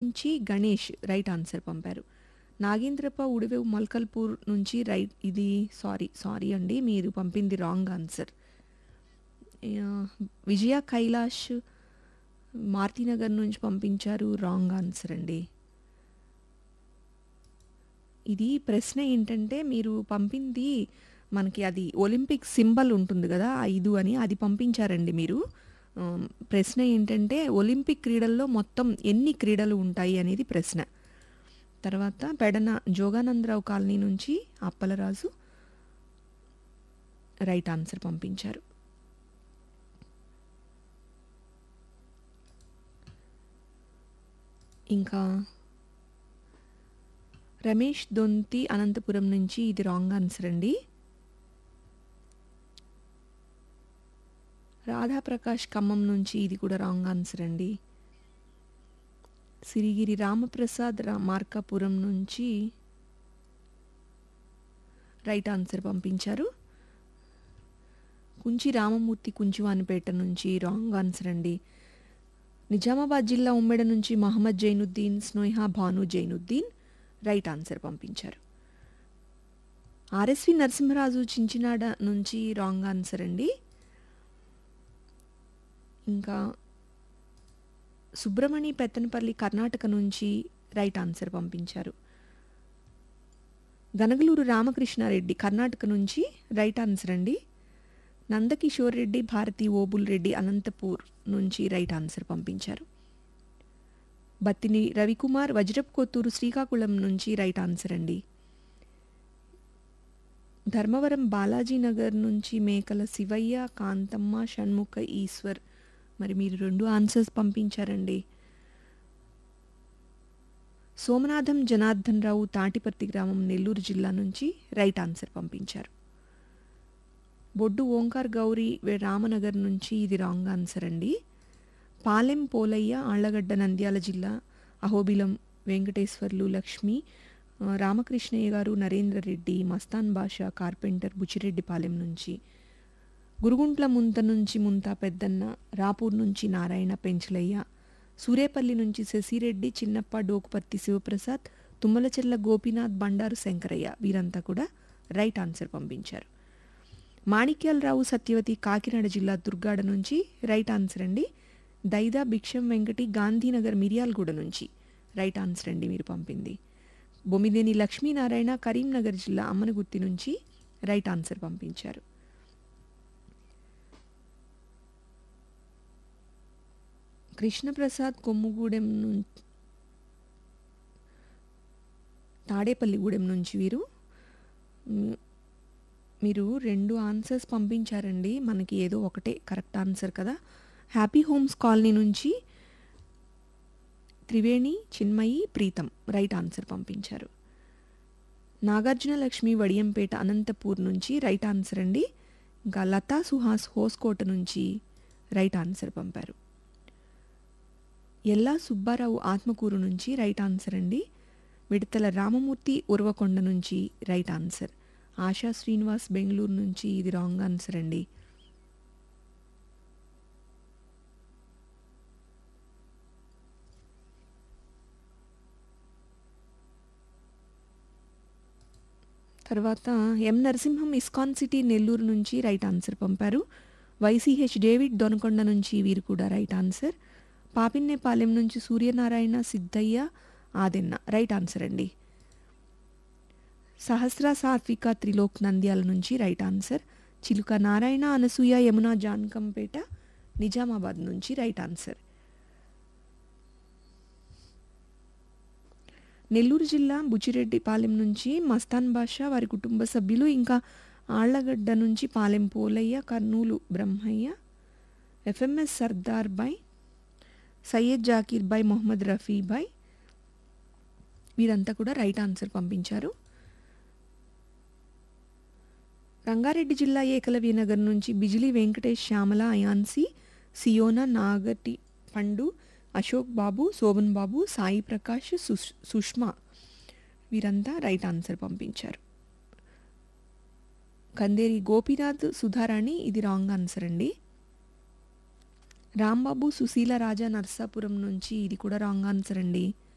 నుంచి Ganesh right answer పంపారు నాగేంద్రప్ప ఉడివేవు మల్కల్పూర్ నుంచి రైట్ ఇది సారీ సారీ అండి మీరు పంపింది రాంగ్ ఆన్సర్ ఆ, విజయ కైలాష్ మారుతినగర్ నుంచి పంపించారు రాంగ్ ఆన్సర్ అండి ఇది ప్రశ్న ఏంటంటే మీరు పంపింది మనకి అది ఒలింపిక్ సింబల్ ఉంటుంది కదా ఐదు అని అది పంపించారండి మీరు ఆ, ప్రశ్న ఏంటంటే ఒలింపిక్ క్రీడల్లో మొత్తం ఎన్ని క్రీడలు ఉంటాయి అనేది ప్రశ్న తర్వాత పెడన జోగానందరావు కాలనీ నుంచి అప్పలరాజు రైట్ ఆన్సర్ పంపించారు ఇంకా రమేష్ దొంతి అనంతపురం నుంచి ఇది రాంగ్ ఆన్సర్ అండి రాధాప్రకాష్ ఖమ్మం నుంచి ఇది కూడా రాంగ్ ఆన్సర్ అండి సిరిగిరి రామప్రసాద్ రా మార్కాపురం నుంచి రైట్ ఆన్సర్ పంపించారు కుంచి రామమూర్తి కుంచివానిపేట నుంచి రాంగ్ ఆన్సర్ అండి నిజామాబాద్ జిల్లా ఉమ్మెడ నుంచి మహమ్మద్ జైనుద్దీన్ స్నోహా భాను జైనుద్దీన్ రైట్ ఆన్సర్ పంపించారు ఆర్ఎస్వి నరసింహరాజు చించినాడ నుంచి రాంగ్ ఆన్సర్ అండి ఇంకా సుబ్రమణి పెత్తనపల్లి కర్ణాటక నుంచి రైట్ ఆన్సర్ పంపించారు గనగలూరు రామకృష్ణారెడ్డి కర్ణాటక నుంచి రైట్ ఆన్సర్ అండి నందకిషోర్ రెడ్డి భారతి ఓబుల్ రెడ్డి అనంతపూర్ నుంచి రైట్ ఆన్సర్ పంపించారు బత్తిని రవికుమార్ వజ్రప్ కొత్తూరు శ్రీకాకుళం నుంచి రైట్ ఆన్సర్ అండి ధర్మవరం బాలాజీ నగర్ నుంచి మేకల శివయ్య కాంతమ్మ షణ్ముఖ ఈశ్వర్ మరి మీరు రెండు ఆన్సర్స్ పంపించారండి సోమనాథం జనార్దన్ రావు తాటిపర్తి గ్రామం నెల్లూరు జిల్లా నుంచి రైట్ ఆన్సర్ పంపించారు బొడ్డు ఓంకార్ గౌరీ వే- రామనగర్ నుంచి ఇది రాంగ్ ఆన్సర్ అండి పాలెం పోలయ్య ఆళ్లగడ్డ నంద్యాల జిల్లా అహోబిలం వెంకటేశ్వర్లు లక్ష్మి ఆ, రామకృష్ణయ్య గారు నరేంద్ర రెడ్డి మస్తాన్ బాషా కార్పెంటర్ బుచ్చిరెడ్డిపాలెం నుంచి గురుగుంట్ల ముంత నుంచి ముంతా పెద్దన్న రాపూర్ నుంచి నారాయణ పెంచలయ్య సూరేపల్లి నుంచి శశిరెడ్డి చిన్నప్ప డోకుపర్తి శివప్రసాద్ తుమ్మలచెర్ల గోపీనాథ్ బండారు శంకరయ్య వీరంతా కూడా రైట్ ఆన్సర్ పంపించారు మాణిక్యాలరావు సత్యవతి కాకినాడ జిల్లా దుర్గాడ నుంచి రైట్ ఆన్సర్ అండి దైదా భిక్షం వెంకటి గాంధీనగర్ మిర్యాలగూడ నుంచి రైట్ ఆన్సర్ అండి మీరు పంపింది బొమ్మిదేని లక్ష్మీనారాయణ కరీంనగర్ జిల్లా అమ్మనగుత్తి నుంచి రైట్ ఆన్సర్ పంపించారు కృష్ణప్రసాద్ కొమ్ముగూడెం నుంచి తాడేపల్లిగూడెం నుంచి వీరు మ్, మీరు రెండు ఆన్సర్స్ పంపించారండి మనకి ఏదో ఒకటే కరెక్ట్ ఆన్సర్ కదా హ్యాపీ హోమ్స్ కాలనీ నుంచి త్రివేణి చిన్మయి ప్రీతం రైట్ ఆన్సర్ పంపించారు నాగార్జున లక్ష్మి వడియంపేట అనంతపూర్ నుంచి రైట్ ఆన్సర్ అండి ఇంకా లతా సుహాస్ హోస్కోట నుంచి రైట్ ఆన్సర్ పంపారు ఎల్లా సుబ్బారావు ఆత్మకూరు నుంచి రైట్ ఆన్సర్ అండి విడతల రామమూర్తి ఉరవకొండ నుంచి రైట్ ఆన్సర్ ఆశా శ్రీనివాస్ బెంగళూరు నుంచి ఇది రాంగ్ ఆన్సర్ అండి తర్వాత M Narasimham ISKCON city Nellore నుంచి రైట్ ఆన్సర్ పంపారు వైసీహెచ్ డేవిడ్ దొనకొండ నుంచి వీరు కూడా రైట్ ఆన్సర్ పాపిన్నేపాలెం నుంచి సూర్యనారాయణ సిద్ధయ్య ఆదెన్న రైట్ ఆన్సర్ అండి సహస్ర సాత్విక త్రిలోక్ నంద్యాల నుంచి రైట్ ఆన్సర్ చిలుక నారాయణ అనసూయ యమున జాన్కంపేట నిజామాబాద్ నుంచి రైట్ ఆన్సర్ నెల్లూరు జిల్లా బుచ్చిరెడ్డిపాలెం నుంచి మస్తాన్ బాషా వారి కుటుంబ సభ్యులు ఇంకా ఆళ్లగడ్డ నుంచి పాలెం పోలయ్య కర్నూలు బ్రహ్మయ్య ఎఫ్ఎంఎస్ సర్దార్ బాయ్ సయ్యద్ జాకీర్ బాయ్ మొహమ్మద్ రఫీ బాయ్ వీరంతా కూడా రైట్ ఆన్సర్ పంపించారు రంగారెడ్డి జిల్లా ఏకలవ్య నగర్ నుంచి బిజిలీ వెంకటేష్ శ్యామల అయాన్సి సియోనా నాగటి పండు అశోక్ బాబు శోభన్ బాబు సాయి ప్రకాష్ సుష్ సుష్మా వీరంతా రైట్ ఆన్సర్ పంపించారు కందేరి గోపీనాథ్ సుధారాణి ఇది రాంగ్ ఆన్సర్ అండి రాంబాబు సుశీల రాజా నర్సాపురం నుంచి ఇది కూడా రాంగ్ ఆన్సర్ అండి